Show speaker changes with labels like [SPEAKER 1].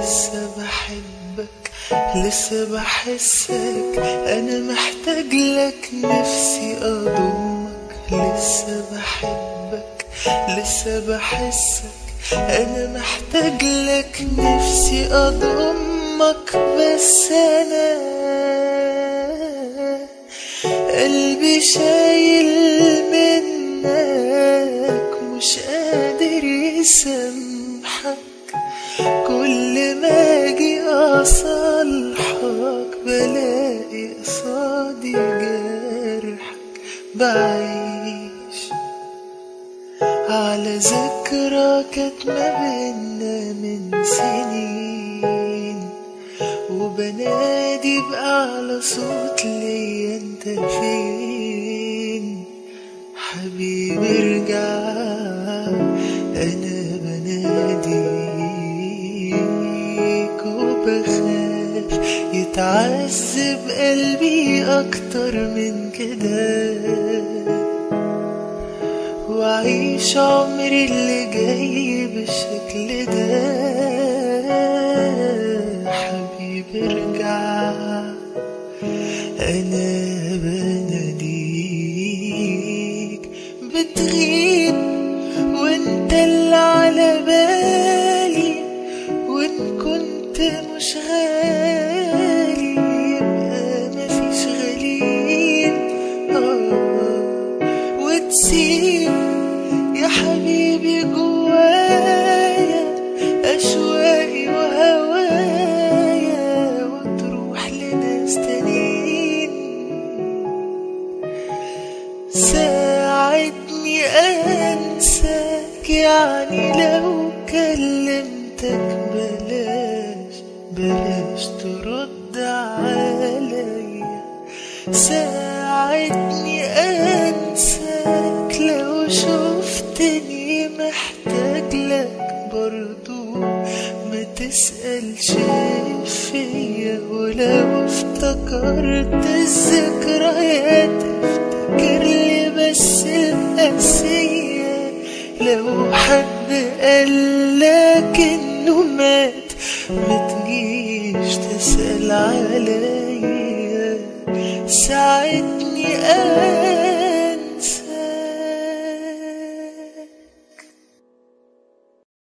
[SPEAKER 1] لسه بحبك لسه بحسك انا محتاج لك نفسي اضمك لسه بحبك لسه بحسك انا محتاج لك نفسي اضمك بس انا قلبي شايل منك مش قادر يسامحك كل ما اجي اصالحك بلاقي قصادي جرحك بعيش على ذكرى كانت ما بينا من سنين وبنادي بأعلى صوت ليا انت فين حبيبي ارجع انا بناديك وبخاف يتعذب قلبي اكتر من كده وأعيش عمري اللي جاي بالشكل ده حبيبي ارجع أنا بناديك بتغيب وانت اللي على بالي وان كنت مش غالي يبقى مفيش غاليين آه وتسيب يا حبيبي جوايا أشواقي وهوايا وتروح لناس تانيين ساعدني أنساك يعني لو كلمتك بلاش بلاش ترد عليا ساعدني أنساك لو شفتني محتاج لك برضو ما تسألش فيا ولو افتكرت الذكريات افتكر لي بس القاسية لو حد قالك انه مات ما تجيش تسأل عليا ساعدني